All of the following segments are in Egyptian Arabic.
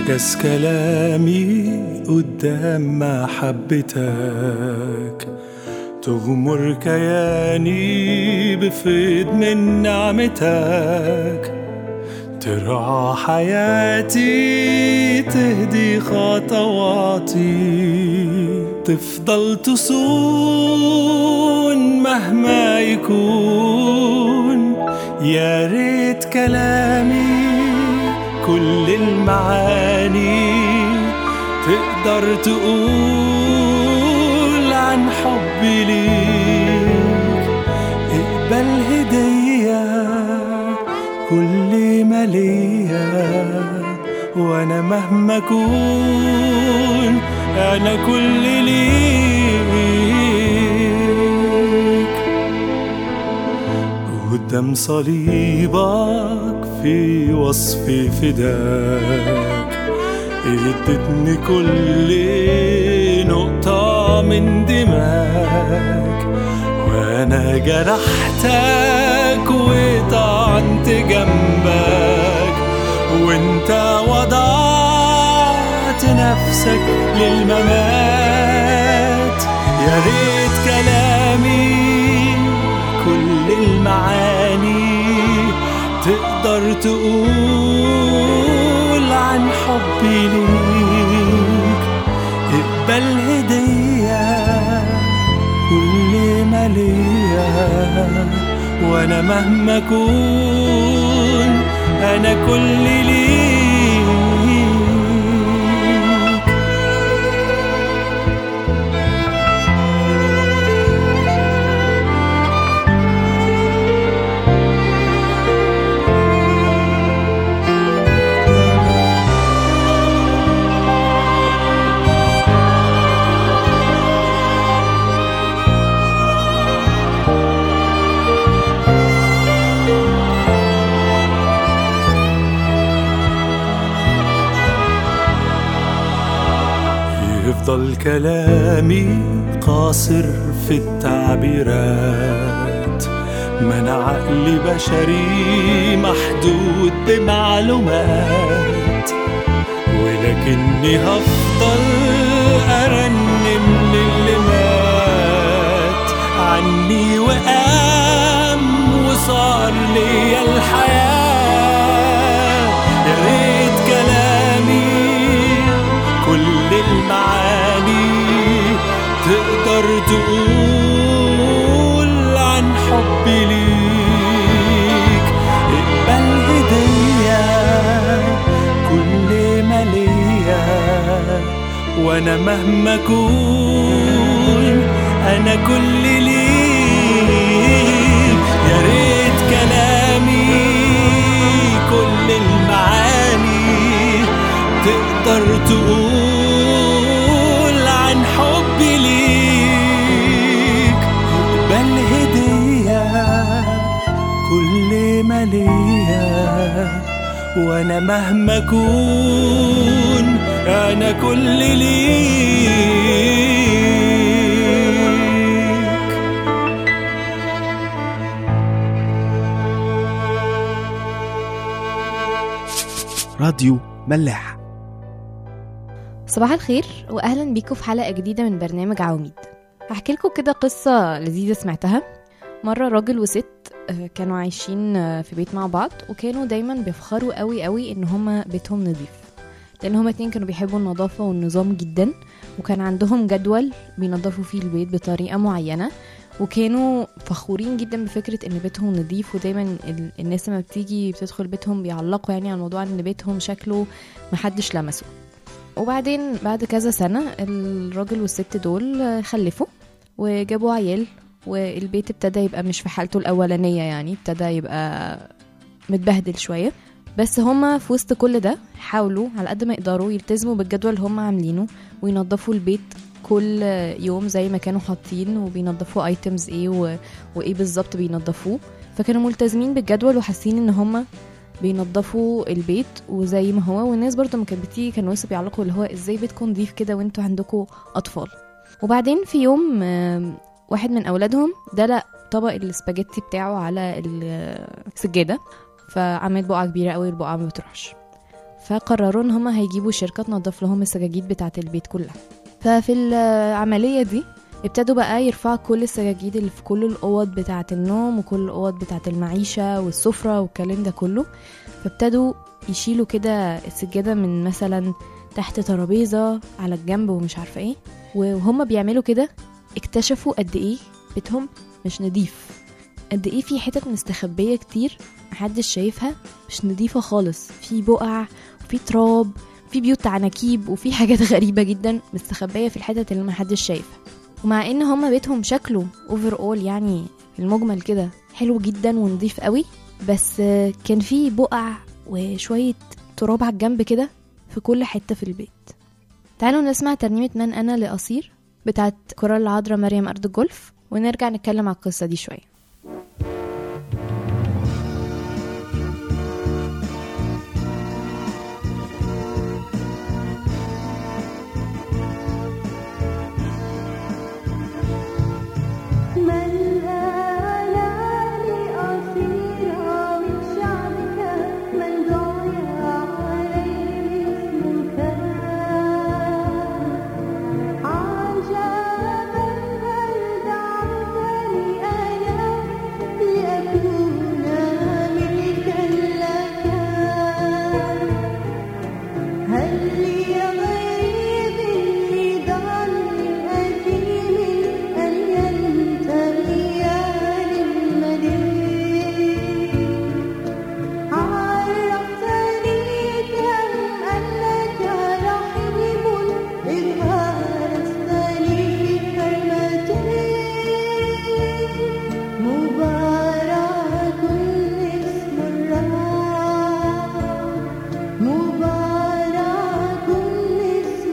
عجز كلامي قدام محبتك تغمر كياني بفيض من نعمتك ترعى حياتي تهدي خطواتي تفضل تصون مهما يكون يا ريت كلامي كل المعاني تقدر تقول عن حبي ليك اقبل هدية كل ما ليا وانا مهما اكون انا كل ليك قدام صليبك في وصف فداك ادتني كل نقطة من دماك وانا جرحتك وطعنت جنبك وانت وضعت نفسك للممات يا ريت كلامي كل المعاني تقدر تقول عن حبي ليك اقبل هدية كل ما ليا وانا مهما اكون انا كل ليك يفضل كلامي قاصر في التعبيرات ما انا عقلي بشري محدود بمعلومات ولكني هفضل ارنم للي مات عني وقام وصار ليا الحياة يا ريت كلامي كل المعاني تقدر تقول عن حبي ليك اقبل هدية كل ما ليا وانا مهما اكون انا كل ليك يا ريت كلامي كل المعاني تقدر تقول عن حبي ليك اقبل هدية كل ما ليا وانا مهما اكون انا كل ليك راديو ملاح صباح الخير واهلا بيكم في حلقه جديده من برنامج عواميد هحكي لكم كده قصه لذيذه سمعتها مره راجل وست آه، كانوا عايشين آه، في بيت مع بعض وكانوا دايما بيفخروا قوي قوي ان هما بيتهم نظيف لان هما اتنين كانوا بيحبوا النظافه والنظام جدا وكان عندهم جدول بينظفوا فيه البيت بطريقه معينه وكانوا فخورين جدا بفكره ان بيتهم نظيف ودايما ال- الناس لما بتيجي بتدخل بيتهم بيعلقوا يعني على موضوع ان بيتهم شكله محدش لمسه وبعدين بعد كذا سنة الراجل والست دول آه، خلفوا وجابوا عيال والبيت ابتدى يبقى مش في حالته الأولانية يعني ابتدى يبقى متبهدل شوية بس هما في وسط كل ده حاولوا على قد ما يقدروا يلتزموا بالجدول اللي هما عاملينه وينظفوا البيت كل يوم زي ما كانوا حاطين وبينظفوا ايتمز ايه و... وايه بالظبط بينظفوه فكانوا ملتزمين بالجدول وحاسين ان هما بينظفوا البيت وزي ما هو والناس برضو ما كانت بتيجي كانوا لسه بيعلقوا اللي هو ازاي بيتكم نضيف كده وانتوا عندكم اطفال وبعدين في يوم آم، واحد من اولادهم دلق طبق السباجيتي بتاعه على السجاده فعملت بقعه كبيره قوي البقعه ما بتروحش فقرروا ان هما هيجيبوا شركة تنظف لهم السجاجيد بتاعة البيت كلها ففي العملية دي ابتدوا بقى يرفعوا كل السجاجيد اللي في كل الأوض بتاعة النوم وكل الأوض بتاعة المعيشة والسفرة والكلام ده كله فابتدوا يشيلوا كده السجادة من مثلا تحت ترابيزة على الجنب ومش عارفة ايه وهم بيعملوا كده اكتشفوا قد ايه بيتهم مش نضيف قد ايه في حتت مستخبية كتير محدش شايفها مش نضيفة خالص في بقع وفي تراب في بيوت عناكيب وفي حاجات غريبة جدا مستخبية في الحتت اللي محدش شايفها ومع ان هما بيتهم شكله اوفر اول يعني في المجمل كده حلو جدا ونضيف قوي بس كان في بقع وشوية تراب على الجنب كده في كل حتة في البيت تعالوا نسمع ترنيمة من أنا لأصير بتاعت كورال العذراء مريم أرض الجولف ونرجع نتكلم على القصة دي شوية من أنا لأصير من شعبك من ضايع عليه اسمك عجبا هل دعوتني أنا لأكون ملكا لك هل لي غير نضال أثيم أن ينتهي للمدين عرفتني كم أنك رحيم إذ هرستني كرمتين مبارك اسم الرب مبارك اسم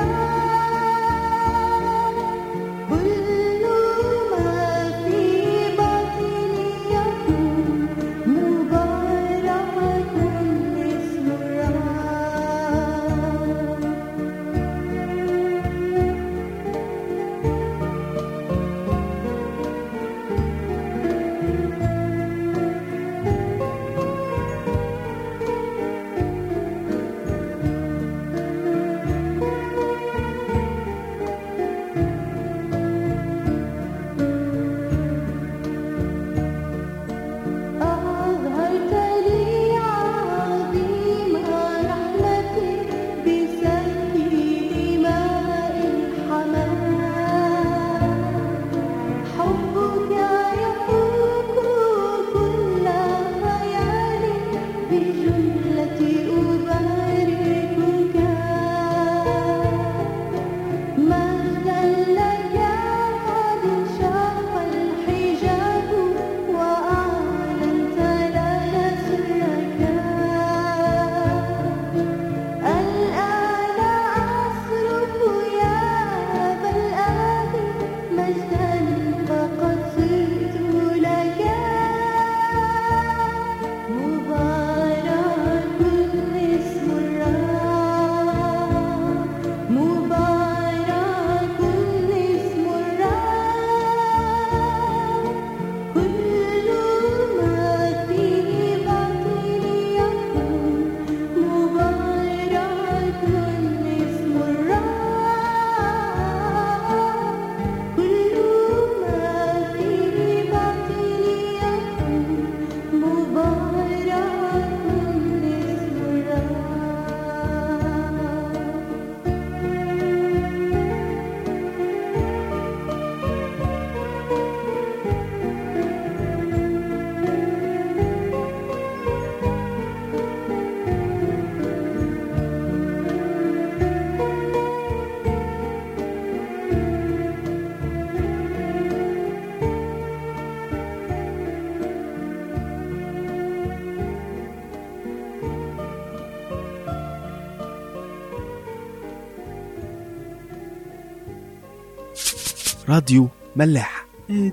الرب كل ما في باطني يكون مبارك اسم الرب أظهرت لي عظيم رحمتك بسفك دماء الحمام حبك يفوق كل خيال بجملة أباركك مجدا لك قد انشق الحجاب وأعلنت لنا سرك الآن أصرخ يا أبا الآب مجدا فقد صرت لك مبارك اسم الرب مبارك اسم الرب كل ما في باطني يكون مبارك اسم الرب كل ما في باطني يكون مبارك اسم الرب راديو ملاح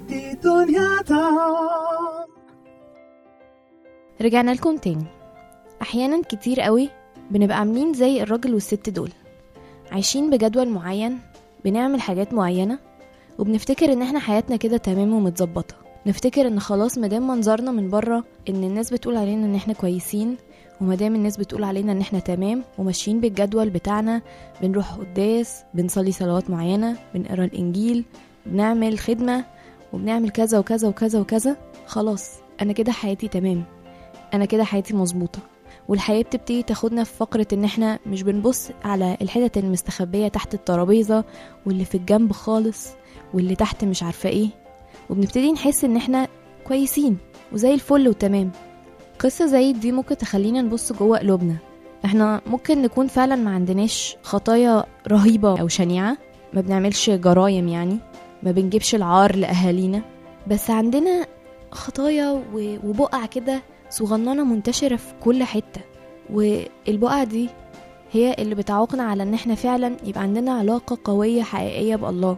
رجعنا لكم تاني احيانا كتير قوي بنبقى عاملين زي الراجل والست دول عايشين بجدول معين بنعمل حاجات معينة وبنفتكر ان احنا حياتنا كده تمام ومتظبطة نفتكر ان خلاص مادام منظرنا من بره ان الناس بتقول علينا ان احنا كويسين ومادام الناس بتقول علينا ان احنا تمام وماشيين بالجدول بتاعنا بنروح قداس بنصلي صلوات معينة بنقرا الانجيل بنعمل خدمة وبنعمل كذا وكذا وكذا وكذا خلاص انا كده حياتي تمام انا كده حياتي مظبوطة والحياة بتبتدي تاخدنا في فقرة ان احنا مش بنبص على الحتت المستخبية تحت الترابيزة واللي في الجنب خالص واللي تحت مش عارفة ايه وبنبتدي نحس ان احنا كويسين وزي الفل وتمام قصة زي دي ممكن تخلينا نبص جوه قلوبنا احنا ممكن نكون فعلا ما عندناش خطايا رهيبة او شنيعة ما بنعملش جرايم يعني ما بنجيبش العار لأهالينا بس عندنا خطايا و- وبقع كده صغننة منتشرة في كل حتة والبقع دي هي اللي بتعوقنا على ان احنا فعلا يبقى عندنا علاقة قوية حقيقية بالله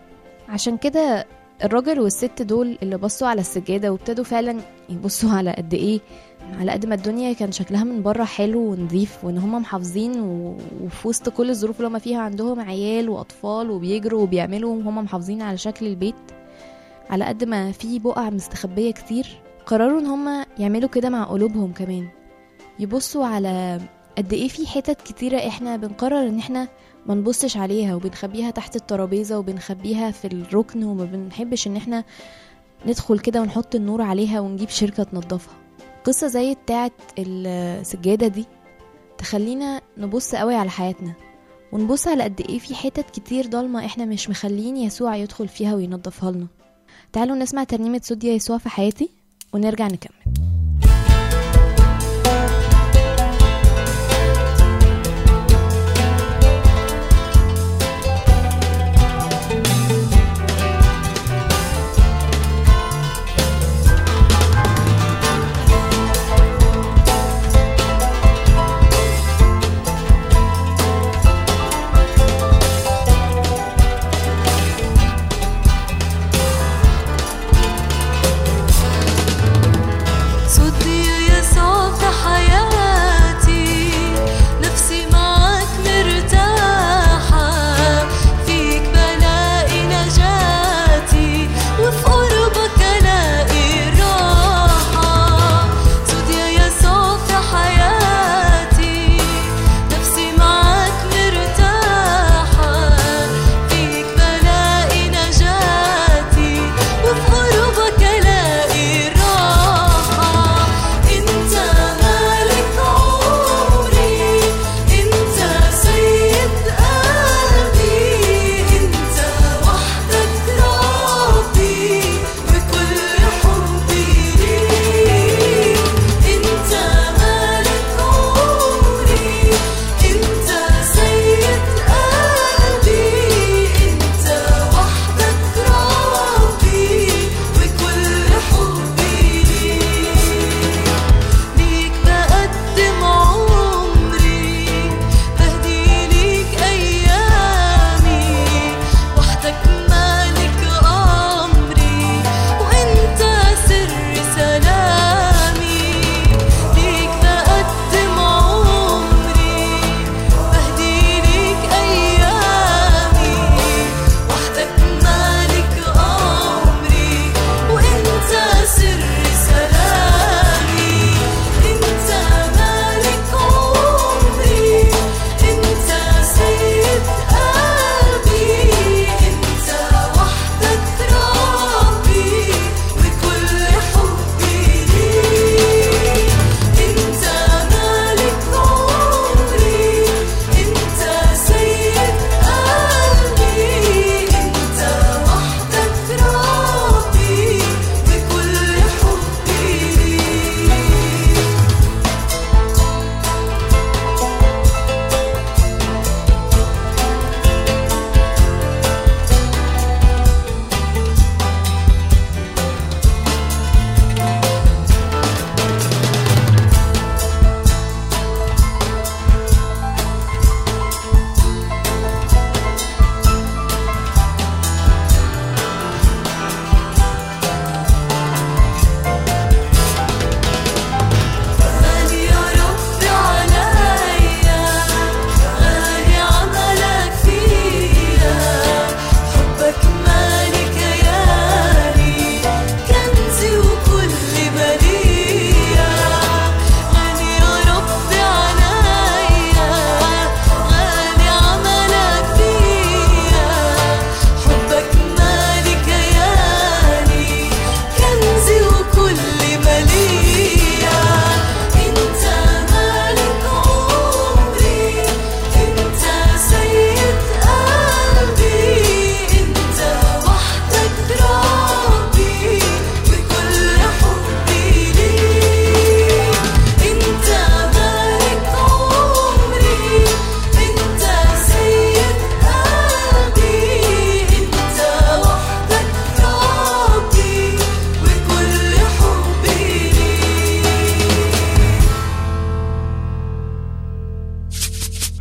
عشان كده الراجل والست دول اللي بصوا على السجادة وابتدوا فعلا يبصوا على قد ايه على قد ما الدنيا كان شكلها من بره حلو ونظيف وان هم محافظين و- وفي وسط كل الظروف اللي هم فيها عندهم عيال واطفال وبيجروا وبيعملوا وهم محافظين على شكل البيت على قد ما في بقع مستخبية كتير قرروا ان هم يعملوا كده مع قلوبهم كمان يبصوا على قد ايه في حتت كتيرة احنا بنقرر ان احنا ما نبصش عليها وبنخبيها تحت الترابيزة وبنخبيها في الركن وما بنحبش ان احنا ندخل كده ونحط النور عليها ونجيب شركة تنظفها قصة زي بتاعت السجادة دي تخلينا نبص قوي على حياتنا ونبص على قد ايه في حتت كتير ضلمة احنا مش مخلين يسوع يدخل فيها وينظفها لنا تعالوا نسمع ترنيمة صوت يا يسوع في حياتي ونرجع نكمل يا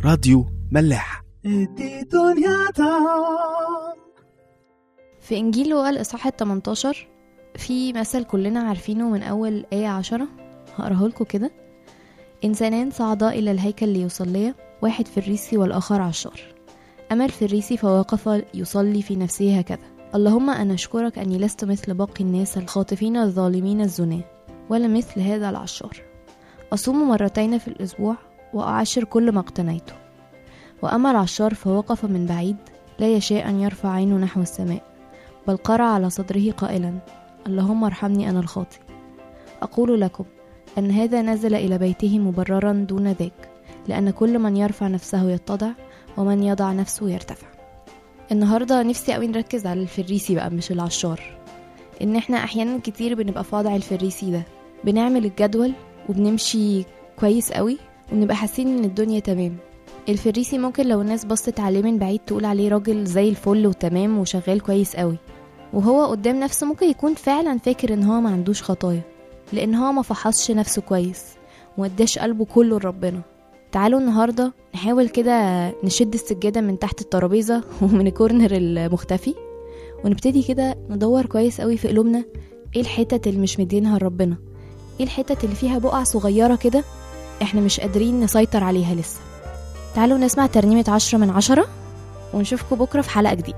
راديو ملاح ادي دنيا طعم في إنجيل لوقا الإصحاح ال 18 في مثل كلنا عارفينه من أول آية عشرة هقراه لكم كده إنسانان صعدا إلى الهيكل ليصليا واحد فريسي والآخر عشار أما الفريسي فوقف يصلي في نفسه هكذا اللهم أنا أشكرك أني لست مثل باقي الناس الخاطفين الظالمين الزناة ولا مثل هذا العشار أصوم مرتين في الأسبوع وأعشر كل ما اقتنيته وأما العشار فوقف من بعيد لا يشاء أن يرفع عينه نحو السماء بل قرع على صدره قائلا اللهم ارحمني أنا الخاطي أقول لكم أن هذا نزل إلى بيته مبررا دون ذاك لأن كل من يرفع نفسه يتضع ومن يضع نفسه يرتفع النهاردة نفسي قوي نركز على الفريسي بقى مش العشار إن احنا أحيانا كتير بنبقى في وضع الفريسي ده بنعمل الجدول وبنمشي كويس قوي ونبقى حاسين إن الدنيا تمام الفريسي ممكن لو الناس بصت عليه من بعيد تقول عليه راجل زي الفل وتمام وشغال كويس قوي وهو قدام نفسه ممكن يكون فعلا فاكر ان هو ما عندوش خطايا لان هو ما فحصش نفسه كويس ومداش قلبه كله لربنا تعالوا النهارده نحاول كده نشد السجاده من تحت الترابيزه ومن الكورنر المختفي ونبتدي كده ندور كويس قوي في قلوبنا ايه الحتت اللي مش مدينها لربنا ايه الحتت اللي فيها بقع صغيره كده احنا مش قادرين نسيطر عليها لسه تعالوا نسمع ترنيمة عشرة من عشرة ونشوفكم بكرة في حلقة جديدة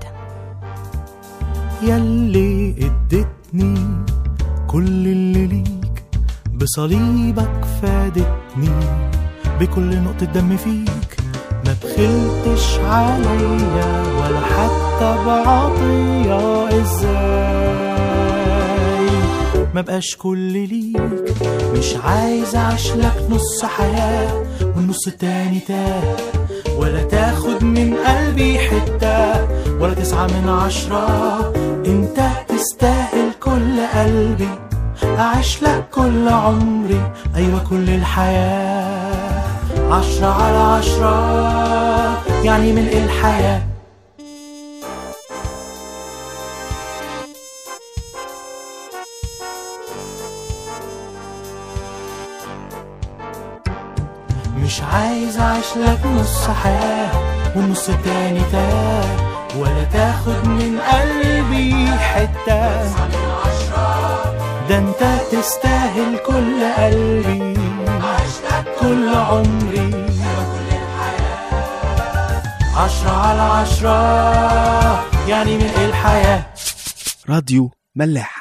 يلي اديتني كل اللي ليك بصليبك فادتني بكل نقطة دم فيك ما بخلتش عليا ولا حتى بعطية ازاي ما بقاش كل ليك مش عايز اعيش لك نص حياة والنص التاني تاه ولا تاخد من قلبي حتة ولا تسعة من عشرة انت تستاهل كل قلبي أعيش لك كل عمري أيوة كل الحياة عشرة على عشرة يعني ملء الحياة مش عايز أعيش لك نص حياة والنص التاني تاه ولا تاخد من قلبي حتة ده انت تستاهل كل قلبي كل عمري عشرة على عشرة يعني من الحياة راديو ملاح